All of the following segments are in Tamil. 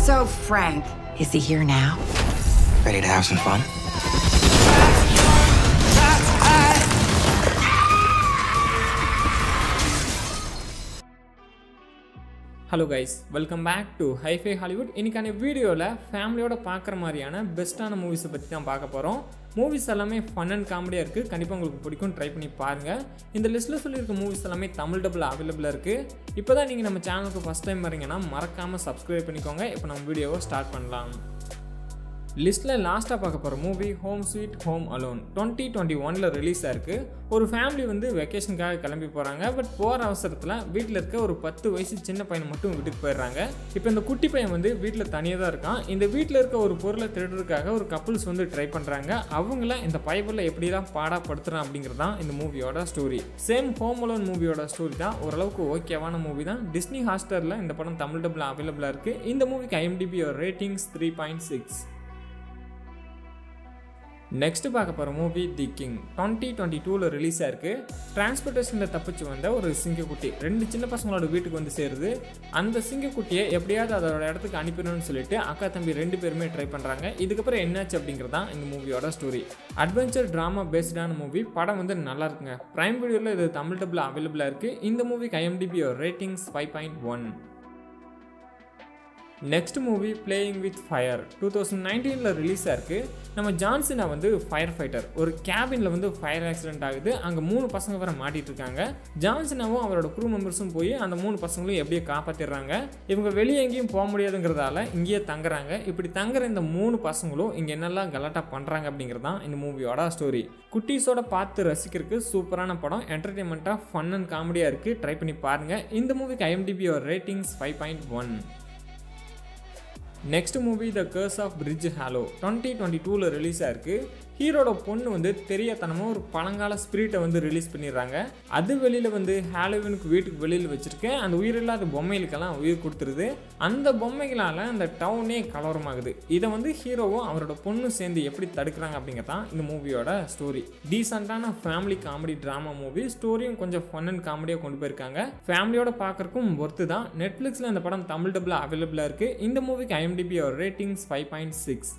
So, Frank, is he here now? Ready to have some fun? Hello guys welcome back to hifi Hollywood இன்னைக்கான வீடியோவில் ஃபேமிலியோட பார்க்குற மாதிரியான பெஸ்ட்டான மூவிஸை பற்றி தான் பார்க்க போகிறோம் மூவிஸ் எல்லாமே ஃபன் அண்ட் காமெடியாக இருக்குது கண்டிப்பாக உங்களுக்கு பிடிக்கும் ட்ரை பண்ணி பாருங்கள் இந்த லிஸ்ட்டில் சொல்லியிருக்க மூவிஸ் எல்லாமே தமிழ் டபுள் அவைலபிளாக இருக்குது இப்போ தான் நீங்கள் நம்ம சேனலுக்கு ஃபஸ்ட் டைம் வரீங்கன்னா மறக்காமல் சப்ஸ்கிரைப் பண்ணிக்கோங்க இப்போ நம்ம வீடியோவை ஸ்டார்ட் பண்ணலாம் லிஸ்ட்டில் லாஸ்ட்டாக பார்க்க போகிற movie home sweet home alone twenty twenty ஒனில் ரிலீஸ் ஆயிருக்கு ஒரு ஃபேமிலி வந்து வெக்கேஷனுக்காக கிளம்பி போகிறாங்க பட் போகிற அவசரத்தில் வீட்டில் இருக்க ஒரு பத்து வயசு சின்ன பையனை மட்டும் விட்டுட்டு போயிடுறாங்க இப்போ இந்த குட்டி பையன் வந்து வீட்டில் தனியாக தான் இருக்கான் இந்த வீட்டில் இருக்க ஒரு பொருளை திருடுறதுக்காக ஒரு கப்புள்ஸ் வந்து ட்ரை பண்ணுறாங்க அவங்கள இந்த பைபிளில் எப்படிலாம் பாடாப்படுத்துகிறான் அப்படிங்கிறது தான் இந்த மூவியோட ஸ்டோரி சேம் ஹோம் அலோன் மூவியோட ஸ்டோரி தான் ஓரளவுக்கு ஓகேவான மூவி தான் டிஸ்னி ஹாஸ்டரில் இந்த படம் தமிழ் டபுள் அவைலபிளாக இருக்குது இந்த மூவிக்கு IMDb ratings three point six next பார்க்க போகிற movie the king twenty twenty டூவில் ரிலீஸ் ஆயிருக்கு டிரான்ஸ்போர்ட்டேஷனில் தப்பிச்சு வந்த ஒரு சிங்கக்குட்டி ரெண்டு சின்ன பசங்களோட வீட்டுக்கு வந்து சேருது அந்த சிங்கக்குட்டியை எப்படியாவது அதோட இடத்துக்கு அனுப்பிடணும்னு சொல்லிட்டு அக்கா தம்பி ரெண்டு பேருமே ட்ரை பண்ணுறாங்க இதுக்கப்புறம் என்னாச்சு அப்படிங்கிறது தான் இந்த மூவியோட ஸ்டோரி அட்வென்ச்சர் ட்ராமா பேஸ்டான மூவி படம் வந்து நல்லா இருக்குங்க ப்ரைம் வீடியோவில் இது தமிழ் டபுள் அவைலபிளாக இருக்குது இந்த மூவிக்கு IMDb ratings five point one next movie playing with fire two thousand நைன்டீனில் ரிலீஸ் ஆயிருக்கு நம்ம ஜான்சினா வந்து ஃபயர் ஃபைட்டர் ஒரு கேபினில் வந்து ஃபயர் ஆக்சிடென்ட் ஆகுது அங்கே மூணு பசங்க வர மாட்டிட்டு இருக்காங்க ஜான்சினாவும் அவரோட க்ரூ மெம்பர்ஸும் போய் அந்த மூணு பசங்களையும் எப்படியோ காப்பாற்றிடுறாங்க இவங்க வெளியே எங்கேயும் போக முடியாதுங்கிறதால இங்கேயே தங்குறாங்க இப்படி தங்குற இந்த மூணு பசங்களும் இங்கே என்னெல்லாம் கலாட்டா பண்ணுறாங்க அப்படிங்கிறது தான் இந்த மூவியோட ஸ்டோரி குட்டீஸோட பார்த்து ரசிக்கிறதுக்கு சூப்பரான படம் என்டர்டெயின்மெண்ட்டாக ஃபன் அண்ட் காமெடியாக இருக்குது ட்ரை பண்ணி பாருங்கள் இந்த மூவிக்கு ஐஎம்டிபியோட ratings five point one next movie the curse of bridge hollow twenty twenty டூவில் ரிலீஸ் ஆயிருக்கு ஹீரோட பொண்ணு வந்து தெரியாதனமாக ஒரு பழங்கால ஸ்பிரிட்டை வந்து ரிலீஸ் பண்ணிடுறாங்க அது வெளியில் வந்து ஹாலோவினுக்கு வீட்டுக்கு வெளியில் வச்சுருக்கேன் அந்த உயிரில்லாத பொம்மைகளுக்கெல்லாம் உயிர் கொடுத்துருது அந்த பொம்மைகளால் அந்த டவுனே கலவரமாகுது இதை வந்து ஹீரோவும் அவரோட பொண்ணு சேர்ந்து எப்படி தடுக்கிறாங்க அப்படிங்கிறது தான் இந்த மூவியோட ஸ்டோரி டீசெண்டான ஃபேமிலி காமெடி ட்ராமா மூவி ஸ்டோரியும் கொஞ்சம் ஃபன் அண்ட் காமெடியாக கொண்டு போயிருக்காங்க ஃபேமிலியோட பார்க்குறக்கும் ஒர்த்து தான் நெட்ஃப்ளிக்ஸில் இந்த படம் தமிழ் டபுள் அவைலபிளாக இருக்குது இந்த மூவிக்கு IMDb ratings five point six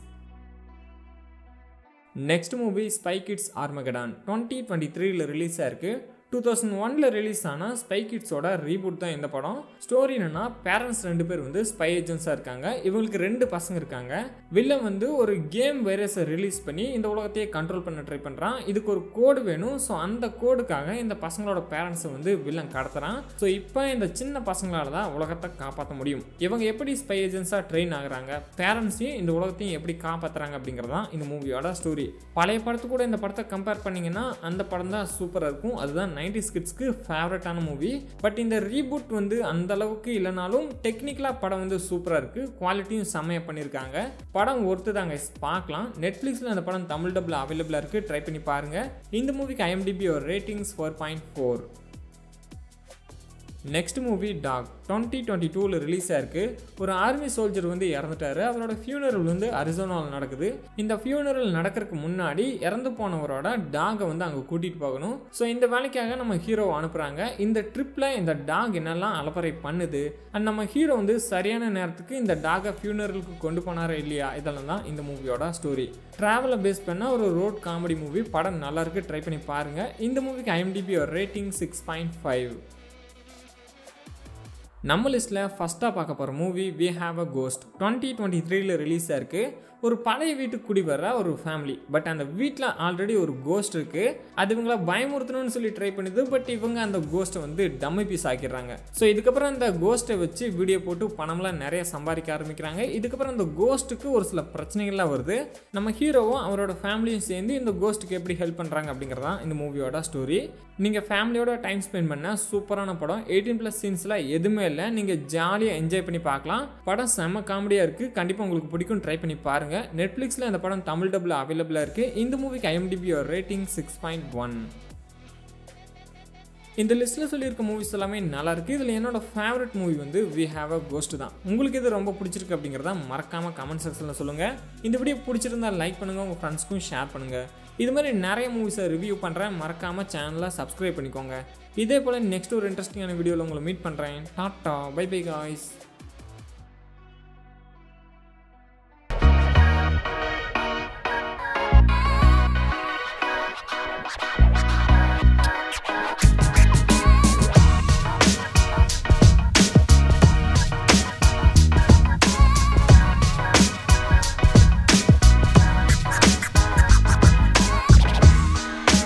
next movie spy kids Armageddon twenty twenty த்ரீல ரிலீஸ் ஆயிருக்கு டூ தௌசண்ட் ஒனில் ரிலீஸ் ஆன ஸ்பை கிட்ஸோட ரீபூட் தான் இந்த படம் ஸ்டோரி என்னன்னா பேரண்ட்ஸ் ரெண்டு பேர் வந்து ஸ்பை ஏஜென்ட்ஸாக இருக்காங்க இவங்களுக்கு ரெண்டு பசங்க இருக்காங்க வில்லன் வந்து ஒரு கேம் வைரஸை ரிலீஸ் பண்ணி இந்த உலகத்தையே கண்ட்ரோல் பண்ண ட்ரை பண்ணுறான் இதுக்கு ஒரு கோடு வேணும் ஸோ அந்த கோடுக்காக இந்த பசங்களோட பேரண்ட்ஸை வந்து வில்லன் கடத்துறான் ஸோ இப்போ இந்த சின்ன பசங்களால தான் உலகத்தை காப்பாற்ற முடியும் இவங்க எப்படி ஸ்பை ஏஜென்ட்ஸாக ட்ரெயின் ஆகுறாங்க பேரண்ட்ஸையும் இந்த உலகத்தையும் எப்படி காப்பாற்றுறாங்க அப்படிங்கிறது தான் இந்த மூவியோட ஸ்டோரி பழைய படத்து கூட இந்த படத்தை கம்பேர் பண்ணிங்கன்னா அந்த படம் தான் சூப்பராக இருக்கும் அதுதான் நைன்டி கிட்ஸ்க்கு ஃபேவரட்டான மூவி பட் இந்த ரீபூட் வந்து அந்த அளவுக்கு இல்லைனாலும் டெக்னிக்கலாக படம் வந்து சூப்பராக இருக்குது குவாலிட்டியும் செம்மையாக பண்ணியிருக்காங்க படம் ஒருத்து தாங்க பார்க்கலாம் நெட்ஃப்ளிக்ஸில் அந்த படம் தமிழ் டபுள் அவைலபிளாக இருக்குது ட்ரை பண்ணி பாருங்கள் இந்த மூவிக்கு ஐஎம்டிபி ஒரு ratings four point four next movie dog twenty twenty டூவில் ரிலீஸ் ஆயிருக்கு ஒரு ஆர்மி சோல்ஜர் வந்து இறந்துட்டாரு அவரோட ஃபியூனரல் வந்து அரிசோனாவில் நடக்குது இந்த ஃபியூனரல் நடக்கிறதுக்கு முன்னாடி இறந்து போனவரோட டாகை வந்து அங்கே கூட்டிகிட்டு போகணும் ஸோ இந்த வேலைக்காக நம்ம ஹீரோவை அனுப்புகிறாங்க இந்த ட்ரிப்பில் இந்த டாக் என்னெல்லாம் அலப்பறை பண்ணுது அண்ட் நம்ம ஹீரோ வந்து சரியான நேரத்துக்கு இந்த டாகை ஃபியூனரலுக்கு கொண்டு போனாரா இல்லையா இதெல்லாம் தான் இந்த மூவியோட ஸ்டோரி ட்ராவலை பேஸ் பண்ண ஒரு ரோட் காமெடி மூவி படம் நல்லா இருக்கு ட்ரை பண்ணி பாருங்கள் இந்த மூவிக்கு ஐஎம்டிபி ஒரு ரேட்டிங் சிக்ஸ் பாயிண்ட் ஃபைவ் நம்ம லிஸ்ட்டில் ஃபஸ்ட்டாக பார்க்க போகிற movie we have a ghost twenty twenty த்ரீல ரிலீஸ் ஆயிருக்கு ஒரு பழைய வீட்டுக்கு குடி வர்ற ஒரு ஃபேமிலி பட் அந்த வீட்டில் ஆல்ரெடி ஒரு கோஸ்ட் இருக்குது அது இவங்கள பயமுறுத்தணும்னு சொல்லி ட்ரை பண்ணுது பட் இவங்க அந்த கோஸ்ட்டை வந்து டம்மி பீஸ் ஆக்கிடுறாங்க ஸோ இதுக்கப்புறம் அந்த கோஸ்ட்டை வச்சு வீடியோ போட்டு பணம்லாம் நிறைய சம்பாதிக்க ஆரம்பிக்கிறாங்க இதுக்கப்புறம் அந்த கோஸ்ட்டுக்கு ஒரு சில பிரச்சனைகள்லாம் வருது நம்ம ஹீரோவும் அவரோட ஃபேமிலியும் சேர்ந்து இந்த கோஸ்ட்டுக்கு எப்படி ஹெல்ப் பண்ணுறாங்க அப்படிங்கிறதான் இந்த மூவியோட ஸ்டோரி நீங்கள் ஃபேமிலியோட டைம் ஸ்பெண்ட் பண்ண சூப்பரான படம் எயிட்டீன் ப்ளஸ் சீன்ஸில் எதுவுமே இல்லை நீங்கள் ஜாலியாக என்ஜாய் பண்ணி பார்க்கலாம் படம் செம்ம காமெடியாக இருக்குது கண்டிப்பாக உங்களுக்கு பிடிக்கும் ட்ரை பண்ணி பாருங்கள் நெட்ஃப்ளிக்ஸில் இந்த படம் தமிழ் டபுள் அவைலபிளாக இருக்குது இந்த மூவிக்கு IMDb rating six point one இந்த லிஸ்ட்டில் சொல்லியிருக்க மூவிஸ் எல்லாமே நல்லா இருக்குது இதில் என்னோட ஃபேவரட் மூவி வந்து வி ஹாவ் அ கோஸ்ட் தான் உங்களுக்கு இது ரொம்ப பிடிச்சிருக்கு அப்படிங்கிறத மறக்காமல் கமெண்ட் செக்ஷனில் சொல்லுங்கள் இந்த வீடியோ பிடிச்சிருந்தா லைக் பண்ணுங்கள் உங்கள் ஃப்ரெண்ட்ஸ்க்கும் ஷேர் பண்ணுங்கள் இது மாதிரி நிறைய மூவிஸை ரிவ்யூ பண்ணுறேன் மறக்காமல் சேனலை சப்ஸ்கிரைப் பண்ணிக்கோங்க இதே போல் நெக்ஸ்ட் ஒரு இன்ட்ரெஸ்டிங்கான வீடியோவில் உங்களை மீட் பண்ணுறேன் டாட்டா பை பை காய்ஸ்